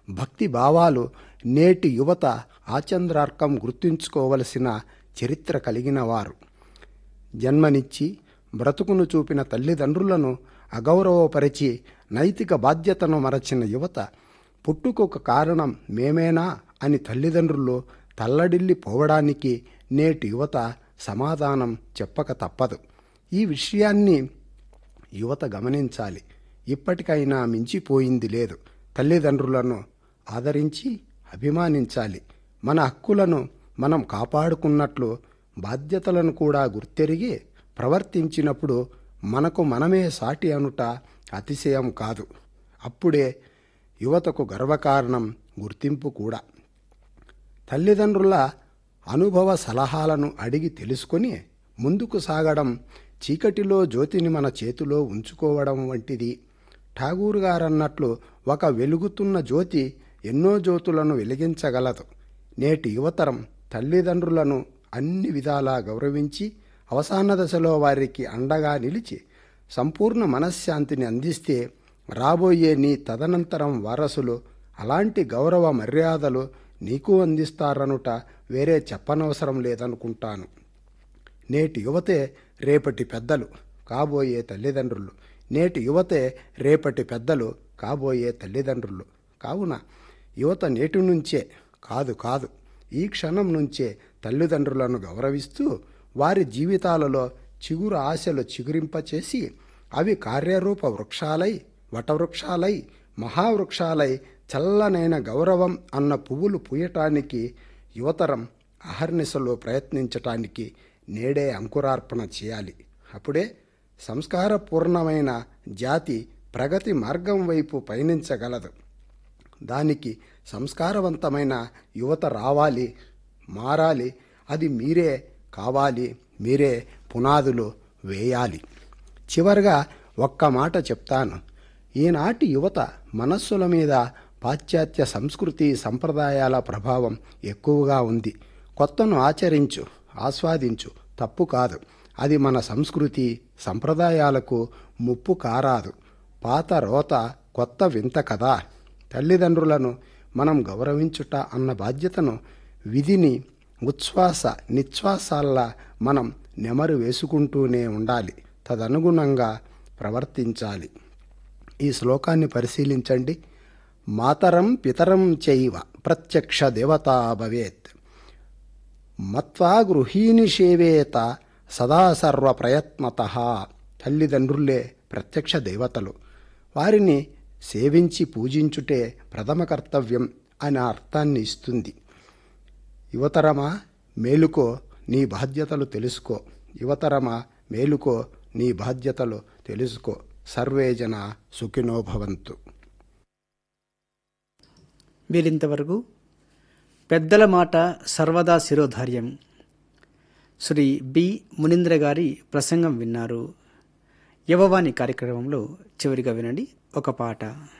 భక్తి భావాలు నేటి యువత ఆచంద్రార్కం గుర్తుంచుకోవలసిన చరిత్ర కలిగిన వారు జన్మనిచ్చి బ్రతుకును చూపిన తల్లిదండ్రులను అగౌరవపరిచి నైతిక బాధ్యతను మరచిన యువత పుట్టుకొక కారణం మేమేనా అని తల్లిదండ్రులు తల్లడిల్లి పోవడానికి నేటి యువత సమాధానం చెప్పక తప్పదు ఈ విషయాన్ని యువత గమనించాలి ఇప్పటికైనా మించిపోయింది లేదు తల్లిదండ్రులను ఆదరించి అభిమానించాలి మన హక్కులను మనం కాపాడుకున్నట్లు బాధ్యతలను కూడా గుర్తెరిగి ప్రవర్తించినప్పుడు మనకు మనమే సాటి అనుట అతిశయం కాదు అప్పుడే యువతకు గర్వకారణం గుర్తింపు కూడా తల్లిదండ్రుల అనుభవ సలహాలను అడిగి తెలుసుకొని ముందుకు సాగడం చీకటిలో జ్యోతిని మన చేతిలో ఉంచుకోవడం వంటిది ఠాగూర్ గారన్నట్లు ఒక వెలుగుతున్న జ్యోతి ఎన్నో జ్యోతులను వెలిగించగలదు నేటి యువతరం తల్లిదండ్రులను అన్ని విధాలా గౌరవించి అవసాన దశలో వారికి అండగా నిలిచి సంపూర్ణ మనశ్శాంతిని అందిస్తే రాబోయే నీ తదనంతరం వారసులు అలాంటి గౌరవ మర్యాదలు నీకు అందిస్తారనుట వేరే చెప్పనవసరం లేదనుకుంటాను నేటి యువతే రేపటి పెద్దలు కాబోయే తల్లిదండ్రులు నేటి యువతే రేపటి పెద్దలు కాబోయే తల్లిదండ్రులు కావున యువత నేటి నుంచే కాదు కాదు ఈ క్షణం నుంచే తల్లిదండ్రులను గౌరవిస్తూ వారి జీవితాలలో చిగురు ఆశలు చిగురింపచేసి అవి కార్యరూప వృక్షాలై వటవృక్షాలై మహావృక్షాలై చల్లనైన గౌరవం అన్న పువ్వులు పూయటానికి యువతరం అహర్నిశలో ప్రయత్నించటానికి నేడే అంకురార్పణ చేయాలి అప్పుడే సంస్కారపూర్ణమైన జాతి ప్రగతి మార్గం వైపు పయనించగలదు దానికి సంస్కారవంతమైన యువత రావాలి మారాలి అది మీరే కావాలి మీరే పునాదులు వేయాలి చివరిగా ఒక్క మాట చెప్తాను ఈనాటి యువత మనస్సుల మీద పాశ్చాత్య సంస్కృతి సంప్రదాయాల ప్రభావం ఎక్కువగా ఉంది కొత్తను ఆచరించు ఆస్వాదించు తప్పు కాదు అది మన సంస్కృతి సంప్రదాయాలకు ముప్పు కారాదు పాత రోత కొత్త వింత కదా తల్లిదండ్రులను మనం గౌరవించుట అన్న బాధ్యతను విధిని ఉచ్ఛ్వాస నిశ్వాసాల్లా మనం నెమరు వేసుకుంటూనే ఉండాలి తదనుగుణంగా ప్రవర్తించాలి ఈ శ్లోకాన్ని పరిశీలించండి మాతరం పితరం చైవ ప్రత్యక్ష దేవతా భవేత్ మత్వా గృహీని సేవేత సదా సర్వ ప్రయత్నత తల్లిదండ్రులే ప్రత్యక్ష దేవతలు వారిని సేవించి పూజించుటే ప్రథమ కర్తవ్యం అనే అర్థాన్ని ఇస్తుంది యువతరమా మేలుకో నీ బాధ్యతలు తెలుసుకో యువతరమా మేలుకో నీ బాధ్యతలు తెలుసుకో సర్వే జన సుఖినో భవంతు వీరింతవరకు పెద్దల మాట సర్వదా శిరోధార్యం శ్రీ బి మునీంద్ర గారి ప్రసంగం విన్నారు యవవాణి కార్యక్రమంలో చివరిగా వినండి ఒక పాట